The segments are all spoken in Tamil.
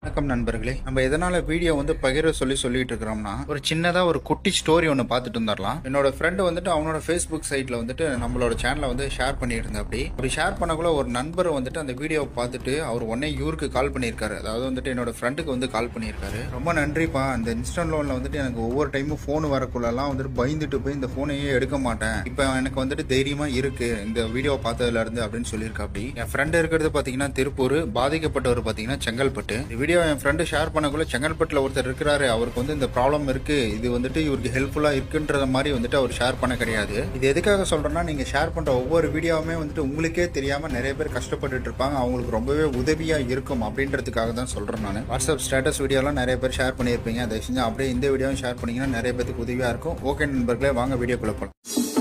வணக்கம் நண்பர்களே நம்ம எதனால வீடியோ வந்து பகிர சொல்லி சொல்லிட்டு இருக்கிறோம்னா ஒரு சின்னதா ஒரு குட்டி ஸ்டோரி ஒன்று பார்த்துட்டு வந்துடலாம் என்னோட ஃப்ரெண்டு வந்துட்டு அவனோட ஃபேஸ்புக் சைட்ல வந்துட்டு நம்மளோட சேனலை வந்து ஷேர் பண்ணியிருந்தேன் அப்படி அப்படி ஷேர் பண்ணக்குள்ள ஒரு நண்பர் வந்துட்டு அந்த வீடியோவை பார்த்துட்டு அவர் உடனே இவருக்கு கால் பண்ணியிருக்காரு அதாவது வந்துட்டு என்னோட ஃப்ரெண்டுக்கு வந்து கால் பண்ணியிருக்காரு ரொம்ப நன்றிப்பா அந்த இன்ஸ்டன்ட் லோன்ல வந்துட்டு எனக்கு ஒவ்வொரு டைமும் ஃபோன் வரக்குள்ளலாம் வந்துட்டு பயந்துட்டு போய் இந்த ஃபோனையே எடுக்க மாட்டேன் இப்போ எனக்கு வந்துட்டு தைரியமா இருக்கு இந்த வீடியோ பார்த்ததுல இருந்து அப்படின்னு சொல்லியிருக்கா அப்படி என் ஃப்ரெண்டு இருக்கிறது பார்த்தீங்கன்னா திருப்பூர் பாதிக்கப்பட்டவர் பார்த்தீங்கன்னா செங்கல்பட்டு இந்த வீடியோ என் ஃப்ரெண்டு ஷேர் பண்ணக்குள்ள செங்கல்பட்டில் ஒருத்தர் இருக்கிறாரு அவருக்கு வந்து இந்த ப்ராப்ளம் இருக்கு இது வந்துட்டு இவருக்கு ஹெல்ப்ஃபுல்லாக இருக்குன்ற மாதிரி வந்துட்டு அவர் ஷேர் பண்ண கிடையாது இது எதுக்காக சொல்றேன்னா நீங்க ஷேர் பண்ற ஒவ்வொரு வீடியோவுமே வந்துட்டு உங்களுக்கே தெரியாம நிறைய பேர் கஷ்டப்பட்டுட்டு இருப்பாங்க அவங்களுக்கு ரொம்பவே உதவியா இருக்கும் அப்படின்றதுக்காக தான் சொல்றேன் நான் வாட்ஸ்அப் ஸ்டேட்டஸ் வீடியோலாம் நிறைய பேர் ஷேர் பண்ணியிருப்பீங்க தயவு செஞ்சு அப்படியே இந்த வீடியோவும் ஷேர் பண்ணீங்கன்னா நிறைய பேருக்கு உதவியா இருக்கும் ஓகே நண்பர்களே வாங்க வீடியோக்குள்ள போகலாம்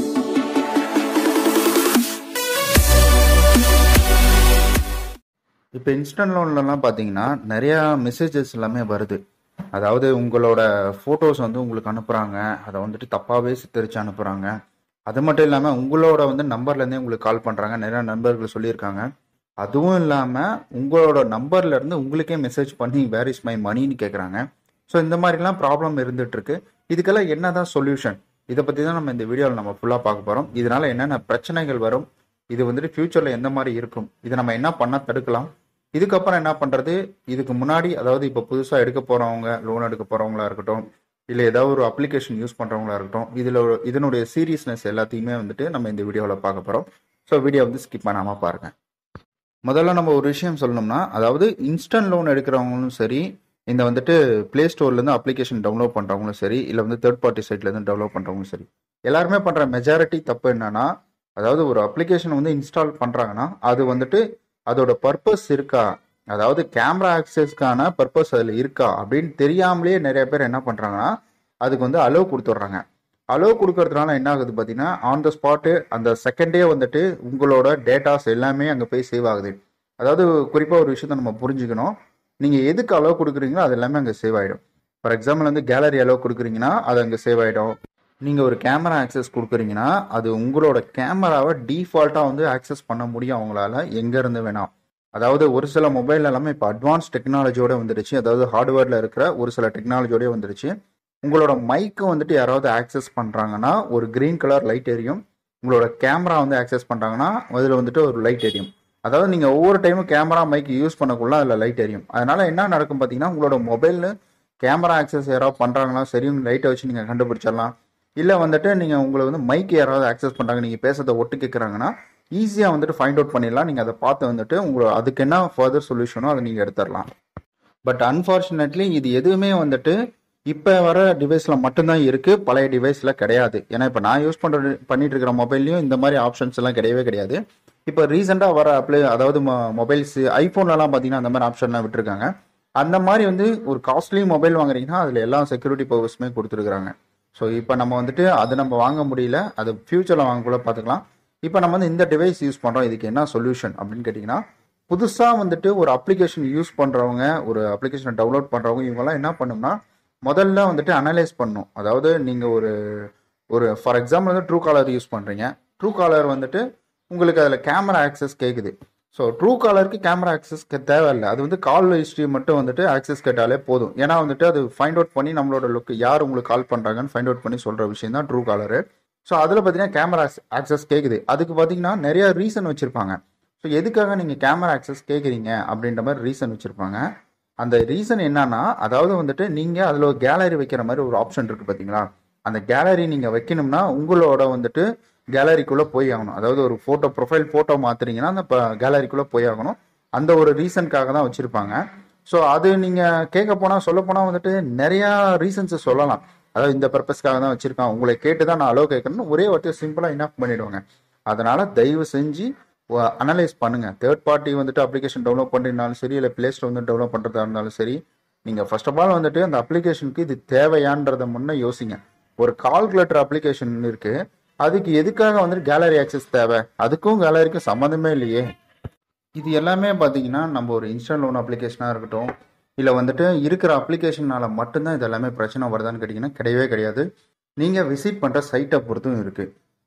இப்போ இன்ஸ்டன்ட் லோன்லலாம் பார்த்தீங்கன்னா நிறையா மெசேஜஸ் எல்லாமே வருது அதாவது உங்களோட ஃபோட்டோஸ் வந்து உங்களுக்கு அனுப்புகிறாங்க அதை வந்துட்டு தப்பாகவே சித்தரித்து அனுப்புகிறாங்க அது மட்டும் இல்லாமல் உங்களோட வந்து நம்பர்லேருந்தே உங்களுக்கு கால் பண்ணுறாங்க நிறையா நண்பர்கள் சொல்லியிருக்காங்க அதுவும் இல்லாமல் உங்களோட நம்பர்லேருந்து உங்களுக்கே மெசேஜ் பண்ணி வேர் இஸ் மை மணின்னு கேட்குறாங்க ஸோ இந்த மாதிரிலாம் ப்ராப்ளம் இருந்துட்டு இருக்கு இதுக்கெல்லாம் என்னதான் சொல்யூஷன் இதை பற்றி தான் நம்ம இந்த வீடியோவில் நம்ம ஃபுல்லாக பார்க்க போகிறோம் இதனால என்னென்ன பிரச்சனைகள் வரும் இது வந்துட்டு ஃபியூச்சரில் எந்த மாதிரி இருக்கும் இதை நம்ம என்ன பண்ணால் தடுக்கலாம் இதுக்கப்புறம் என்ன பண்ணுறது இதுக்கு முன்னாடி அதாவது இப்போ புதுசாக எடுக்க போகிறவங்க லோன் எடுக்க போகிறவங்களா இருக்கட்டும் இல்லை ஏதாவது ஒரு அப்ளிகேஷன் யூஸ் பண்ணுறவங்களா இருக்கட்டும் இதில் இதனுடைய சீரியஸ்னஸ் எல்லாத்தையுமே வந்துட்டு நம்ம இந்த வீடியோவில் பார்க்க போகிறோம் ஸோ வீடியோ வந்து ஸ்கிப் பண்ணாமல் பாருங்கள் முதல்ல நம்ம ஒரு விஷயம் சொல்லணும்னா அதாவது இன்ஸ்டன்ட் லோன் எடுக்கிறவங்களும் சரி இந்த வந்துட்டு ப்ளே ஸ்டோர்லேருந்து அப்ளிகேஷன் டவுன்லோட் பண்ணுறவங்களும் சரி இல்லை வந்து தேர்ட் பார்ட்டி சைட்லேருந்து டெவலப் பண்ணுறவங்களும் சரி எல்லாருமே பண்ணுற மெஜாரிட்டி தப்பு என்னன்னா அதாவது ஒரு அப்ளிகேஷன் வந்து இன்ஸ்டால் பண்ணுறாங்கன்னா அது வந்துட்டு அதோட பர்பஸ் இருக்கா அதாவது கேமரா ஆக்சஸ்க்கான பர்பஸ் அதில் இருக்கா அப்படின்னு தெரியாமலே நிறைய பேர் என்ன பண்ணுறாங்கன்னா அதுக்கு வந்து அலோவ் கொடுத்துட்றாங்க அலோவ் கொடுக்கறதுனால என்ன ஆகுது பார்த்தீங்கன்னா ஆன் த ஸ்பாட்டு அந்த செகண்டே வந்துட்டு உங்களோட டேட்டாஸ் எல்லாமே அங்கே போய் சேவ் ஆகுது அதாவது குறிப்பாக ஒரு விஷயத்த நம்ம புரிஞ்சுக்கணும் நீங்கள் எதுக்கு அலோவ் கொடுக்குறீங்களோ அது எல்லாமே அங்கே சேவ் ஆகிடும் ஃபார் எக்ஸாம்பிள் வந்து கேலரி அலோவ் கொடுக்குறீங்கன்னா அது அங்கே சேவ் ஆகிடும் நீங்கள் ஒரு கேமரா ஆக்சஸ் கொடுக்குறீங்கன்னா அது உங்களோட கேமராவை டீஃபால்ட்டாக வந்து ஆக்சஸ் பண்ண முடியும் அவங்களால எங்கேருந்து வேணாம் அதாவது ஒரு சில மொபைல் எல்லாமே இப்போ அட்வான்ஸ் டெக்னாலஜியோட வந்துடுச்சு அதாவது ஹார்ட்வேரில் இருக்கிற ஒரு சில டெக்னாலஜியோடய வந்துடுச்சு உங்களோட மைக்கை வந்துட்டு யாராவது ஆக்சஸ் பண்ணுறாங்கன்னா ஒரு க்ரீன் கலர் லைட் எரியும் உங்களோட கேமரா வந்து ஆக்சஸ் பண்ணுறாங்கன்னா அதில் வந்துட்டு ஒரு லைட் எரியும் அதாவது நீங்கள் ஒவ்வொரு டைமும் கேமரா மைக் யூஸ் பண்ணக்குள்ள அதில் லைட் எரியும் அதனால என்ன நடக்கும் பார்த்தீங்கன்னா உங்களோட மொபைலில் கேமரா ஆக்சஸ் யாராவது பண்ணுறாங்களா சரி லைட்டை வச்சு நீங்கள் கண்டுபிடிச்சிடலாம் இல்லை வந்துட்டு நீங்கள் உங்களை வந்து மைக் யாராவது ஆக்சஸ் பண்ணுறாங்க நீங்கள் பேசுறதை ஒட்டு கேட்குறாங்கன்னா ஈஸியாக வந்துட்டு ஃபைண்ட் அவுட் பண்ணிடலாம் நீங்கள் அதை பார்த்து வந்துட்டு உங்களை அதுக்கு என்ன ஃபர்தர் சொல்யூஷனோ அதை நீங்கள் எடுத்துடலாம் பட் அன்ஃபார்ச்சுனேட்லி இது எதுவுமே வந்துட்டு இப்போ வர டிவைஸில் மட்டும்தான் இருக்குது பழைய டிவைஸில் கிடையாது ஏன்னா இப்போ நான் யூஸ் பண்ணுற பண்ணிட்டு இருக்கிற மொபைல்லையும் இந்த மாதிரி ஆப்ஷன்ஸ் எல்லாம் கிடையவே கிடையாது இப்போ ரீசெண்டாக வர அப்ளை அதாவது மொபைல்ஸ் ஐஃபோன்லலாம் பார்த்தீங்கன்னா அந்த மாதிரி ஆப்ஷன்லாம் விட்டுருக்காங்க அந்த மாதிரி வந்து ஒரு காஸ்ட்லி மொபைல் வாங்குறீங்கன்னா அதில் எல்லா செக்யூரிட்டி பர்பஸுமே கொடுத்துருக்குறாங்க ஸோ இப்போ நம்ம வந்துட்டு அதை நம்ம வாங்க முடியல அது ஃபியூச்சரில் வாங்கக்குள்ள பார்த்துக்கலாம் இப்போ நம்ம வந்து இந்த டிவைஸ் யூஸ் பண்ணுறோம் இதுக்கு என்ன சொல்யூஷன் அப்படின்னு கேட்டிங்கன்னா புதுசாக வந்துட்டு ஒரு அப்ளிகேஷன் யூஸ் பண்ணுறவங்க ஒரு அப்ளிகேஷனை டவுன்லோட் பண்ணுறவங்க இவங்கெல்லாம் என்ன பண்ணணும்னா முதல்ல வந்துட்டு அனலைஸ் பண்ணணும் அதாவது நீங்கள் ஒரு ஒரு ஃபார் எக்ஸாம்பிள் வந்து ட்ரூ காலர் யூஸ் பண்ணுறீங்க ட்ரூ காலர் வந்துட்டு உங்களுக்கு அதில் கேமரா ஆக்சஸ் கேட்குது ஸோ ட்ரூ காலருக்கு கேமரா ஆக்சஸ் தேவையில்லை அது வந்து கால் ஹிஸ்ட்ரி மட்டும் வந்துட்டு ஆக்சஸ் கேட்டாலே போதும் ஏன்னா வந்துட்டு அது ஃபைண்ட் அவுட் பண்ணி நம்மளோட லுக் யார் உங்களுக்கு கால் பண்ணுறாங்கன்னு ஃபைண்ட் அவுட் பண்ணி சொல்கிற விஷயம் தான் ட்ரூ காலரு ஸோ அதில் பார்த்தீங்கன்னா கேமரா ஆக்சஸ் கேட்குது அதுக்கு பார்த்தீங்கன்னா நிறைய ரீசன் வச்சுருப்பாங்க ஸோ எதுக்காக நீங்கள் கேமரா ஆக்சஸ் கேட்குறீங்க அப்படின்ற மாதிரி ரீசன் வச்சுருப்பாங்க அந்த ரீசன் என்னன்னா அதாவது வந்துட்டு நீங்கள் அதில் ஒரு கேலரி வைக்கிற மாதிரி ஒரு ஆப்ஷன் இருக்குது பார்த்தீங்களா அந்த கேலரி நீங்கள் வைக்கணும்னா உங்களோட வந்துட்டு கேலரிக்குள்ளே போய் ஆகணும் அதாவது ஒரு ஃபோட்டோ ப்ரொஃபைல் ஃபோட்டோ மாற்றுறீங்கன்னா அந்த கேலரிக்குள்ளே போய் ஆகணும் அந்த ஒரு ரீசனுக்காக தான் வச்சுருப்பாங்க ஸோ அது நீங்கள் கேட்க போனால் சொல்ல போனால் வந்துட்டு நிறையா ரீசன்ஸை சொல்லலாம் அதாவது இந்த பர்பஸ்க்காக தான் வச்சுருக்கான் உங்களை கேட்டு தான் நான் அலோ கேட்கணும்னு ஒரே வார்த்தையை சிம்பிளாக இனஃப் பண்ணிடுவாங்க அதனால் தயவு செஞ்சு அனலைஸ் பண்ணுங்க தேர்ட் பார்ட்டி வந்துட்டு அப்ளிகேஷன் டவுன்லோட் பண்ணுறதுனாலும் சரி இல்லை பிளே ஸ்டோர் வந்து டெவலப் பண்ணுறதா இருந்தாலும் சரி நீங்கள் ஃபர்ஸ்ட் ஆஃப் ஆல் வந்துட்டு அந்த அப்ளிகேஷனுக்கு இது தேவையான்றதை முன்னே யோசிங்க ஒரு கால்குலேட்டர் அப்ளிகேஷன் இருக்கு அதுக்கு எதுக்காக வந்துட்டு கேலரி ஆக்சஸ் தேவை அதுக்கும் கேலரிக்கும் சம்மந்தமே இல்லையே இது எல்லாமே பார்த்தீங்கன்னா நம்ம ஒரு இன்ஸ்டன்ட் லோன் அப்ளிகேஷனாக இருக்கட்டும் இல்லை வந்துட்டு இருக்கிற அப்ளிகேஷனால மட்டும்தான் இது எல்லாமே பிரச்சனை வருதான்னு கேட்டிங்கன்னா கிடையவே கிடையாது நீங்கள் விசிட் பண்ணுற சைட்டை பொறுத்தும் இருக்குது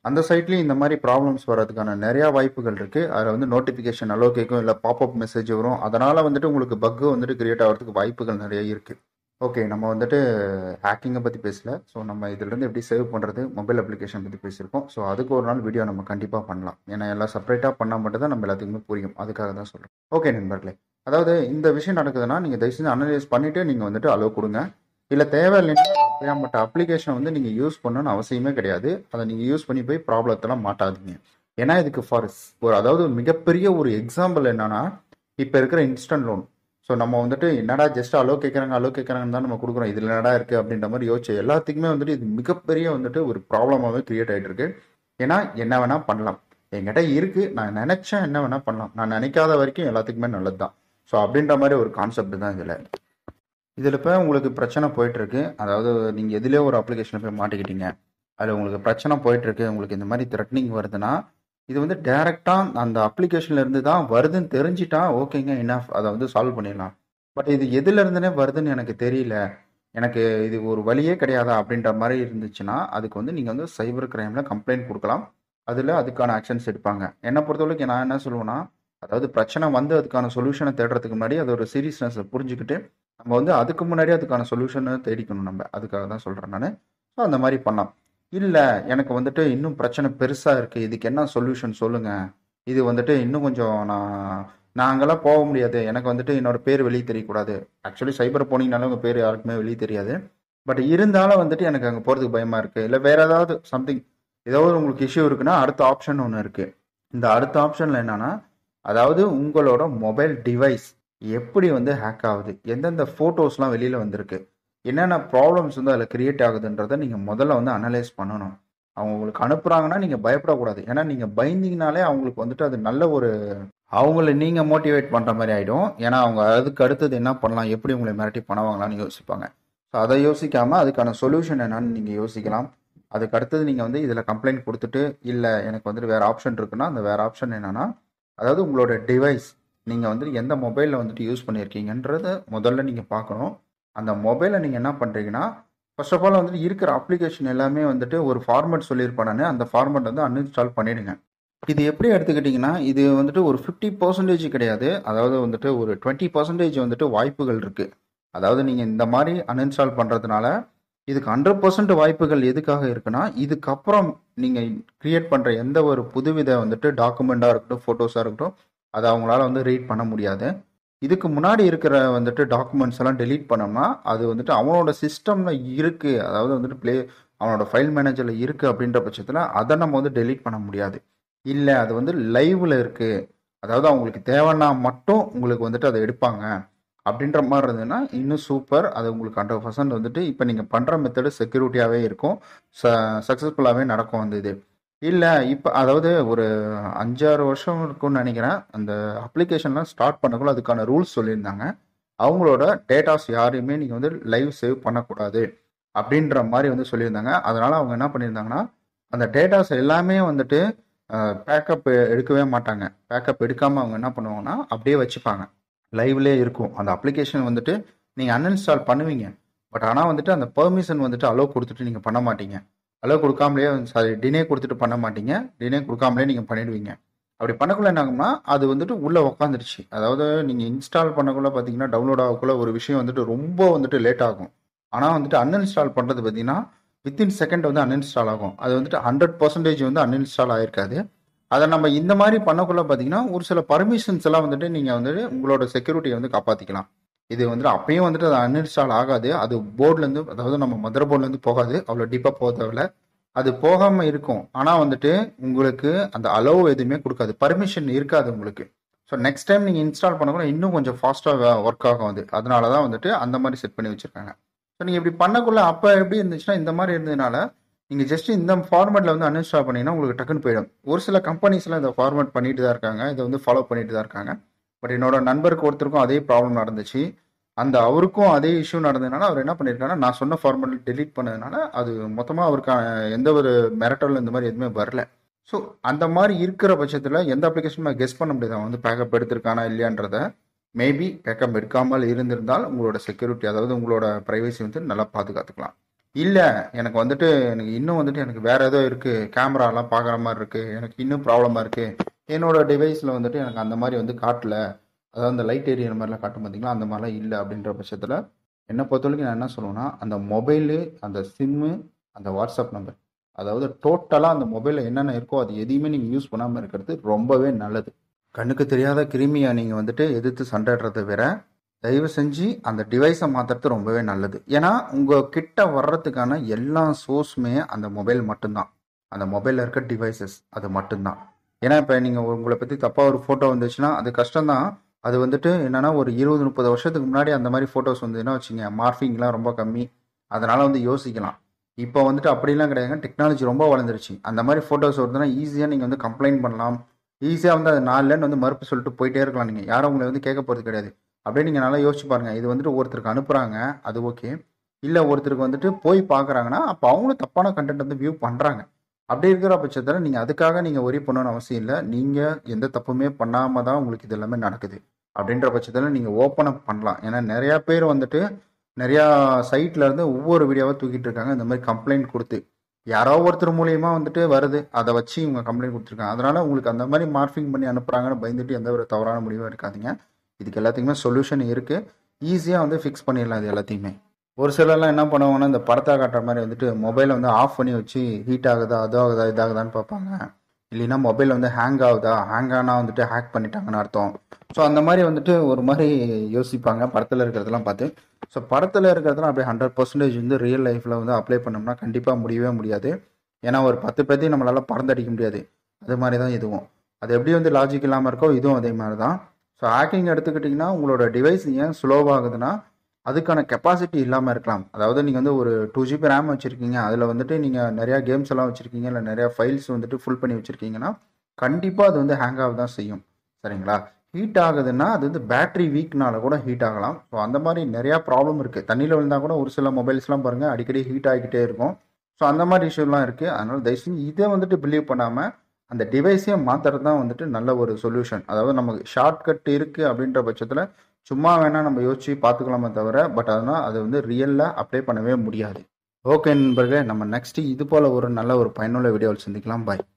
அந்த சைட்லேயும் இந்த மாதிரி ப்ராப்ளம்ஸ் வர்றதுக்கான நிறையா வாய்ப்புகள் இருக்குது அதில் வந்து நோட்டிஃபிகேஷன் அலோ கேட்கும் இல்லை பாப்அப் மெசேஜ் வரும் அதனால் வந்துட்டு உங்களுக்கு பக்கு வந்துட்டு கிரியேட் ஆகிறதுக்கு வாய்ப்புகள் நிறைய இருக்குது ஓகே நம்ம வந்துட்டு ஹேக்கிங்கை பற்றி பேசல ஸோ நம்ம இதுலேருந்து எப்படி சேவ் பண்ணுறது மொபைல் அப்ளிகேஷன் பற்றி பேசியிருக்கோம் ஸோ அதுக்கு ஒரு நாள் வீடியோ நம்ம கண்டிப்பாக பண்ணலாம் ஏன்னா எல்லாம் செப்பரேட்டாக பண்ணால் மட்டும் தான் நம்ம எல்லாத்துக்குமே புரியும் அதுக்காக தான் சொல்கிறேன் ஓகே நண்பர்களே அதாவது இந்த விஷயம் நடக்குதுன்னா நீங்கள் தயவு செஞ்சு அனலைஸ் பண்ணிவிட்டு நீங்கள் வந்துட்டு அலோவ் கொடுங்க இல்லை தேவையில்லைன்னா அப்படியாப்பட்ட அப்ளிகேஷனை வந்து நீங்கள் யூஸ் பண்ணணும்னு அவசியமே கிடையாது அதை நீங்கள் யூஸ் பண்ணி போய் ப்ராப்ளத்தெல்லாம் மாட்டாதீங்க ஏன்னா இதுக்கு ஃபார் ஒரு அதாவது ஒரு மிகப்பெரிய ஒரு எக்ஸாம்பிள் என்னன்னா இப்போ இருக்கிற இன்ஸ்டன்ட் லோன் ஸோ நம்ம வந்துட்டு என்னடா ஜஸ்ட் அலோ கேட்குறாங்க அலோ கேட்குறாங்கன்னு தான் நம்ம கொடுக்குறோம் இதில் என்னடா இருக்குது அப்படின்ற மாதிரி யோசிச்சு எல்லாத்துக்குமே வந்துட்டு இது மிகப்பெரிய வந்துட்டு ஒரு ப்ராப்ளமாகவே கிரியேட் ஆகிட்டு இருக்கு ஏன்னா என்ன வேணால் பண்ணலாம் என்கிட்ட இருக்குது நான் நினச்சேன் என்ன வேணால் பண்ணலாம் நான் நினைக்காத வரைக்கும் எல்லாத்துக்குமே நல்லது தான் ஸோ அப்படின்ற மாதிரி ஒரு கான்செப்ட் தான் இதில் இதில் இப்போ உங்களுக்கு பிரச்சனை போயிட்டுருக்கு அதாவது நீங்கள் எதுலேயோ ஒரு அப்ளிகேஷனில் போய் மாட்டிக்கிட்டீங்க அதில் உங்களுக்கு பிரச்சனை போயிட்டுருக்கு உங்களுக்கு இந்த மாதிரி த்ரெட்னிங் வருதுன்னா இது வந்து டைரெக்டாக அந்த அப்ளிகேஷன்ல இருந்து தான் வருதுன்னு தெரிஞ்சிட்டா ஓகேங்க என்ன அதை வந்து சால்வ் பண்ணிடலாம் பட் இது எதுல இருந்துனே வருதுன்னு எனக்கு தெரியல எனக்கு இது ஒரு வழியே கிடையாதா அப்படின்ற மாதிரி இருந்துச்சுன்னா அதுக்கு வந்து நீங்கள் வந்து சைபர் கிரைமில் கம்ப்ளைண்ட் கொடுக்கலாம் அதில் அதுக்கான ஆக்ஷன்ஸ் எடுப்பாங்க என்னை பொறுத்தவரைக்கும் நான் என்ன சொல்லுவேன்னா அதாவது பிரச்சனை வந்து அதுக்கான சொல்யூஷனை தேடுறதுக்கு முன்னாடி அது ஒரு சீரியஸ்னஸை புரிஞ்சுக்கிட்டு நம்ம வந்து அதுக்கு முன்னாடி அதுக்கான சொல்யூஷனை தேடிக்கணும் நம்ம அதுக்காக தான் சொல்கிறேன் நான் ஸோ அந்த மாதிரி பண்ணலாம் இல்லை எனக்கு வந்துட்டு இன்னும் பிரச்சனை பெருசாக இருக்குது இதுக்கு என்ன சொல்யூஷன் சொல்லுங்கள் இது வந்துட்டு இன்னும் கொஞ்சம் நான் நான் அங்கெல்லாம் போக முடியாது எனக்கு வந்துட்டு என்னோட பேர் வெளியே தெரியக்கூடாது ஆக்சுவலி சைபர் போனீங்கனாலும் உங்கள் பேர் யாருக்குமே வெளியே தெரியாது பட் இருந்தாலும் வந்துட்டு எனக்கு அங்கே போகிறதுக்கு பயமாக இருக்குது இல்லை வேறு ஏதாவது சம்திங் ஏதாவது உங்களுக்கு இஷ்யூ இருக்குன்னா அடுத்த ஆப்ஷன் ஒன்று இருக்குது இந்த அடுத்த ஆப்ஷனில் என்னென்னா அதாவது உங்களோட மொபைல் டிவைஸ் எப்படி வந்து ஹேக் ஆகுது எந்தெந்த ஃபோட்டோஸ்லாம் வெளியில் வந்திருக்கு என்னென்ன ப்ராப்ளம்ஸ் வந்து அதில் கிரியேட் ஆகுதுன்றதை நீங்கள் முதல்ல வந்து அனலைஸ் பண்ணணும் அவங்க உங்களுக்கு அனுப்புகிறாங்கன்னா நீங்கள் பயப்படக்கூடாது ஏன்னா நீங்கள் பயந்தீங்கனாலே அவங்களுக்கு வந்துட்டு அது நல்ல ஒரு அவங்கள நீங்கள் மோட்டிவேட் பண்ணுற மாதிரி ஆகிடும் ஏன்னா அவங்க அதுக்கு அடுத்தது என்ன பண்ணலாம் எப்படி உங்களை மிரட்டி பண்ணுவாங்களான்னு யோசிப்பாங்க ஸோ அதை யோசிக்காமல் அதுக்கான சொல்யூஷன் என்னன்னு நீங்கள் யோசிக்கலாம் அதுக்கு அடுத்தது நீங்கள் வந்து இதில் கம்ப்ளைண்ட் கொடுத்துட்டு இல்லை எனக்கு வந்துட்டு வேறு ஆப்ஷன் இருக்குன்னா அந்த வேறு ஆப்ஷன் என்னென்னா அதாவது உங்களோட டிவைஸ் நீங்கள் வந்துட்டு எந்த மொபைலில் வந்துட்டு யூஸ் பண்ணியிருக்கீங்கன்றத முதல்ல நீங்கள் பார்க்கணும் அந்த மொபைலை நீங்கள் என்ன பண்ணுறீங்கன்னா ஃபர்ஸ்ட் ஆஃப் ஆல் வந்துட்டு இருக்கிற அப்ளிகேஷன் எல்லாமே வந்துட்டு ஒரு ஃபார்மேட் சொல்லியிருப்பானே அந்த ஃபார்மேட் வந்து அன்இன்ஸ்டால் பண்ணிடுங்க இது எப்படி எடுத்துக்கிட்டிங்கன்னா இது வந்துட்டு ஒரு ஃபிஃப்டி பர்சன்டேஜ் கிடையாது அதாவது வந்துட்டு ஒரு டுவெண்ட்டி பர்சன்டேஜ் வந்துட்டு வாய்ப்புகள் இருக்குது அதாவது நீங்கள் இந்த மாதிரி அன்இன்ஸ்டால் பண்ணுறதுனால இதுக்கு ஹண்ட்ரட் பர்சன்ட் வாய்ப்புகள் எதுக்காக இருக்குன்னா இதுக்கப்புறம் நீங்கள் கிரியேட் பண்ணுற எந்த ஒரு புதுவித வந்துட்டு டாக்குமெண்ட்டாக இருக்கட்டும் ஃபோட்டோஸாக இருக்கட்டும் அதை அவங்களால வந்து ரீட் பண்ண முடியாது இதுக்கு முன்னாடி இருக்கிற வந்துட்டு டாக்குமெண்ட்ஸ் எல்லாம் டெலீட் பண்ணோம்னா அது வந்துட்டு அவனோட சிஸ்டமில் இருக்குது அதாவது வந்துட்டு ப்ளே அவனோட ஃபைல் மேனேஜரில் இருக்குது அப்படின்ற பட்சத்தில் அதை நம்ம வந்து டெலீட் பண்ண முடியாது இல்லை அது வந்து லைவில் இருக்குது அதாவது அவங்களுக்கு தேவைன்னா மட்டும் உங்களுக்கு வந்துட்டு அதை எடுப்பாங்க அப்படின்ற மாதிரி இருந்ததுன்னா இன்னும் சூப்பர் அது உங்களுக்கு ஹண்ட்ரட் பர்சன்ட் வந்துட்டு இப்போ நீங்கள் பண்ணுற மெத்தடு செக்யூரிட்டியாகவே இருக்கும் ச சக்ஸஸ்ஃபுல்லாகவே நடக்கும் அந்த இது இல்லை இப்போ அதாவது ஒரு அஞ்சாறு வருஷம் இருக்கும்னு நினைக்கிறேன் அந்த அப்ளிகேஷன்லாம் ஸ்டார்ட் பண்ணக்குள்ள அதுக்கான ரூல்ஸ் சொல்லியிருந்தாங்க அவங்களோட டேட்டாஸ் யாரையுமே நீங்கள் வந்து லைவ் சேவ் பண்ணக்கூடாது அப்படின்ற மாதிரி வந்து சொல்லியிருந்தாங்க அதனால் அவங்க என்ன பண்ணியிருந்தாங்கன்னா அந்த டேட்டாஸ் எல்லாமே வந்துட்டு பேக்கப் எடுக்கவே மாட்டாங்க பேக்கப் எடுக்காமல் அவங்க என்ன பண்ணுவாங்கன்னா அப்படியே வச்சுப்பாங்க லைவ்லேயே இருக்கும் அந்த அப்ளிகேஷன் வந்துட்டு நீங்கள் அன்இன்ஸ்டால் பண்ணுவீங்க பட் ஆனால் வந்துட்டு அந்த பெர்மிஷன் வந்துட்டு அலோவ் கொடுத்துட்டு நீங்கள் பண்ண மாட்டீங்க அலோவ் கொடுக்காமலே சாரி டினே கொடுத்துட்டு பண்ண மாட்டீங்க டினே கொடுக்காமலே நீங்கள் பண்ணிடுவீங்க அப்படி பண்ணக்குள்ள என்ன ஆகும்னா அது வந்துட்டு உள்ளே உக்காந்துருச்சு அதாவது நீங்கள் இன்ஸ்டால் பண்ணக்குள்ள பார்த்தீங்கன்னா டவுன்லோட் ஆகக்குள்ள ஒரு விஷயம் வந்துட்டு ரொம்ப வந்துட்டு லேட் ஆகும் ஆனால் வந்துட்டு அன்இன்ஸ்டால் பண்ணுறது பார்த்தீங்கன்னா வித்தின் செகண்ட் வந்து அன்இன்ஸ்டால் ஆகும் அது வந்துட்டு ஹண்ட்ரட் பர்சன்டேஜ் வந்து அன்இன்ஸ்டால் ஆயிருக்காது அதை நம்ம இந்த மாதிரி பண்ணக்குள்ள பார்த்தீங்கன்னா ஒரு சில பர்மிஷன்ஸ் எல்லாம் வந்துட்டு நீங்கள் வந்துட்டு உங்களோட செக்யூரிட்டியை வந்து காப்பாற்றிக்கலாம் இது வந்துட்டு அப்பயும் வந்துட்டு அது அன்இன்ஸ்டால் ஆகாது அது போர்ட்லேருந்து அதாவது நம்ம மதர் போர்ட்லேருந்து போகாது அவ்வளோ டீப்பாக போக தேவையில்ல அது போகாமல் இருக்கும் ஆனால் வந்துட்டு உங்களுக்கு அந்த அலோவ் எதுவுமே கொடுக்காது பர்மிஷன் இருக்காது உங்களுக்கு ஸோ நெக்ஸ்ட் டைம் நீங்கள் இன்ஸ்டால் பண்ணக்கூட இன்னும் கொஞ்சம் ஃபாஸ்ட்டாக ஒர்க் ஆகும் அது அதனால தான் வந்துட்டு அந்த மாதிரி செட் பண்ணி வச்சுருக்காங்க ஸோ நீங்கள் இப்படி பண்ணக்குள்ள அப்போ எப்படி இருந்துச்சுன்னா இந்த மாதிரி இருந்ததுனால நீங்கள் ஜஸ்ட் இந்த ஃபார்மேட்டில் வந்து அன்இன்ஸ்டால் பண்ணிங்கன்னா உங்களுக்கு டக்குன்னு போயிடும் ஒரு சில கம்பெனிஸ்லாம் இதை ஃபார்மேட் பண்ணிட்டு தான் இருக்காங்க இதை வந்து ஃபாலோ பண்ணிட்டு தான் இருக்காங்க பட் என்னோட நண்பருக்கு ஒருத்தருக்கும் அதே ப்ராப்ளம் நடந்துச்சு அந்த அவருக்கும் அதே இஷ்யூ நடந்ததுனால அவர் என்ன பண்ணியிருக்காருன்னா நான் சொன்ன ஃபார்மேட்டில் டெலீட் பண்ணதுனால அது மொத்தமாக அவருக்கான எந்த ஒரு மிரட்டல் இந்த மாதிரி எதுவுமே வரல ஸோ அந்த மாதிரி இருக்கிற பட்சத்தில் எந்த அப்ளிகேஷனும் கெஸ் பண்ண முடியாது அவன் வந்து பேக்கப் எடுத்திருக்கானா இல்லையான்றத மேபி பேக்கப் எடுக்காமல் இருந்திருந்தால் உங்களோட செக்யூரிட்டி அதாவது உங்களோட ப்ரைவசி வந்து நல்லா பாதுகாத்துக்கலாம் இல்லை எனக்கு வந்துட்டு எனக்கு இன்னும் வந்துட்டு எனக்கு வேற ஏதோ இருக்குது கேமராலாம் பார்க்குற மாதிரி இருக்குது எனக்கு இன்னும் ப்ராப்ளமாக இருக்குது என்னோட டிவைஸில் வந்துட்டு எனக்கு அந்த மாதிரி வந்து காட்டல அதாவது அந்த லைட் ஏரியிற மாதிரிலாம் காட்டும் பார்த்தீங்களா அந்த மாதிரிலாம் இல்லை அப்படின்ற பட்சத்தில் என்னை பொறுத்தவரைக்கும் நான் என்ன சொல்லுவேன்னா அந்த மொபைலு அந்த சிம்மு அந்த வாட்ஸ்அப் நம்பர் அதாவது டோட்டலாக அந்த மொபைலில் என்னென்ன இருக்கோ அது எதையுமே நீங்கள் யூஸ் பண்ணாமல் இருக்கிறது ரொம்பவே நல்லது கண்ணுக்கு தெரியாத கிருமியை நீங்கள் வந்துட்டு எதிர்த்து சண்டைடுறதை விட தயவு செஞ்சு அந்த டிவைஸை மாற்றுறது ரொம்பவே நல்லது ஏன்னா உங்கள் கிட்ட வர்றதுக்கான எல்லா சோர்ஸுமே அந்த மொபைல் மட்டும்தான் அந்த மொபைலில் இருக்க டிவைசஸ் அது மட்டும்தான் ஏன்னா இப்போ நீங்கள் உங்களை பற்றி தப்பாக ஒரு ஃபோட்டோ வந்துச்சுன்னா அது கஷ்டம்தான் அது வந்துட்டு என்னன்னா ஒரு இருபது முப்பது வருஷத்துக்கு முன்னாடி அந்த மாதிரி ஃபோட்டோஸ் வந்ததுன்னா வச்சுங்க மார்ஃபிங்லாம் ரொம்ப கம்மி அதனால் வந்து யோசிக்கலாம் இப்போ வந்துட்டு அப்படிலாம் கிடையாதுங்க டெக்னாலஜி ரொம்ப வளர்ந்துருச்சு அந்த மாதிரி ஃபோட்டோஸ் வருதுன்னா ஈஸியாக நீங்கள் வந்து கம்ப்ளைண்ட் பண்ணலாம் ஈஸியாக வந்து அது நாலுலன்னு வந்து மறுப்பு சொல்லிட்டு போயிட்டே இருக்கலாம் நீங்கள் யாரும் உங்களை வந்து கேட்க போகிறது கிடையாது அப்படியே நீங்கள் நல்லா யோசிச்சு பாருங்கள் இது வந்துட்டு ஒருத்தருக்கு அனுப்புகிறாங்க அது ஓகே இல்லை ஒருத்தருக்கு வந்துட்டு போய் பார்க்குறாங்கன்னா அப்போ அவங்களும் தப்பான கண்டென்ட் வந்து வியூ பண்ணுறாங்க அப்படி இருக்கிற பட்சத்தில் நீங்கள் அதுக்காக நீங்கள் ஒரி பண்ணணும்னு அவசியம் இல்லை நீங்கள் எந்த தப்புமே பண்ணாமல் தான் உங்களுக்கு இது எல்லாமே நடக்குது அப்படின்ற பட்சத்தில் நீங்கள் ஓப்பன் அப் பண்ணலாம் ஏன்னா நிறையா பேர் வந்துட்டு நிறையா சைட்ல இருந்து ஒவ்வொரு வீடியோவாக தூக்கிட்டு இருக்காங்க இந்த மாதிரி கம்ப்ளைண்ட் கொடுத்து யாரோ ஒருத்தர் மூலியமா வந்துட்டு வருது அதை வச்சு இவங்க கம்ப்ளைண்ட் கொடுத்துருக்காங்க அதனால உங்களுக்கு அந்த மாதிரி மார்ஃபிங் பண்ணி அனுப்புறாங்கன்னு பயந்துட்டு எந்த ஒரு தவறான முடிவும் எடுக்காதீங்க இதுக்கு எல்லாத்துக்குமே சொல்யூஷன் இருக்கு ஈஸியாக வந்து ஃபிக்ஸ் பண்ணிடலாம் இது எல்லாத்தையுமே ஒரு சிலர்லாம் என்ன பண்ணுவாங்கன்னா இந்த படத்தை காட்டுற மாதிரி வந்துட்டு மொபைலை வந்து ஆஃப் பண்ணி வச்சு ஹீட் ஆகுதா அது ஆகுதா இதாகுதான்னு பார்ப்பாங்க இல்லைன்னா மொபைல் வந்து ஹேங் ஆகுதா ஹேங் ஆனால் வந்துட்டு ஹேக் பண்ணிட்டாங்கன்னு அர்த்தம் ஸோ அந்த மாதிரி வந்துட்டு ஒரு மாதிரி யோசிப்பாங்க படத்தில் இருக்கிறதெல்லாம் பார்த்து ஸோ படத்தில் இருக்கிறதெல்லாம் அப்படியே ஹண்ட்ரட் பர்சன்டேஜ் வந்து ரியல் லைஃப்பில் வந்து அப்ளை பண்ணோம்னா கண்டிப்பாக முடியவே முடியாது ஏன்னா ஒரு பத்து பேர்த்தையும் நம்மளால் பறந்தடிக்க முடியாது அது மாதிரி தான் இதுவும் அது எப்படி வந்து லாஜிக் இல்லாமல் இருக்கோ இதுவும் அதே மாதிரி தான் ஸோ ஹேக்கிங் எடுத்துக்கிட்டிங்கன்னா உங்களோட டிவைஸ் ஏன் ஸ்லோவாகுதுன்னா அதுக்கான கெப்பாசிட்டி இல்லாமல் இருக்கலாம் அதாவது நீங்கள் வந்து ஒரு டூ ஜிபி ரேம் வச்சுருக்கீங்க அதில் வந்துட்டு நீங்கள் நிறையா கேம்ஸ் எல்லாம் வச்சுருக்கீங்க இல்லை நிறையா ஃபைல்ஸ் வந்துட்டு ஃபுல் பண்ணி வச்சுருக்கீங்கன்னா கண்டிப்பாக அது வந்து ஹேங் ஆக தான் செய்யும் சரிங்களா ஹீட் ஆகுதுன்னா அது வந்து பேட்டரி வீக்னால கூட ஹீட் ஆகலாம் ஸோ அந்த மாதிரி நிறையா ப்ராப்ளம் இருக்குது தண்ணியில் விழுந்தால் கூட ஒரு சில மொபைல்ஸ்லாம் பாருங்கள் அடிக்கடி ஹீட் ஆகிக்கிட்டே இருக்கும் ஸோ அந்த மாதிரி இஷ்யூலாம் இருக்குது அதனால் தயவு செஞ்சு இதை வந்துட்டு பிலீவ் பண்ணாமல் அந்த டிவைஸையே மாற்றுறது தான் வந்துட்டு நல்ல ஒரு சொல்யூஷன் அதாவது நமக்கு ஷார்ட்கட் இருக்குது அப்படின்ற பட்சத்தில் சும்மா வேணால் நம்ம யோசிச்சு பார்த்துக்கலாமே தவிர பட் அதனால் அது வந்து ரியலில் அப்ளை பண்ணவே முடியாது ஓகே நண்பர்களே நம்ம நெக்ஸ்ட்டு இது போல் ஒரு நல்ல ஒரு பயனுள்ள வீடியோவில் சந்திக்கலாம் பாய்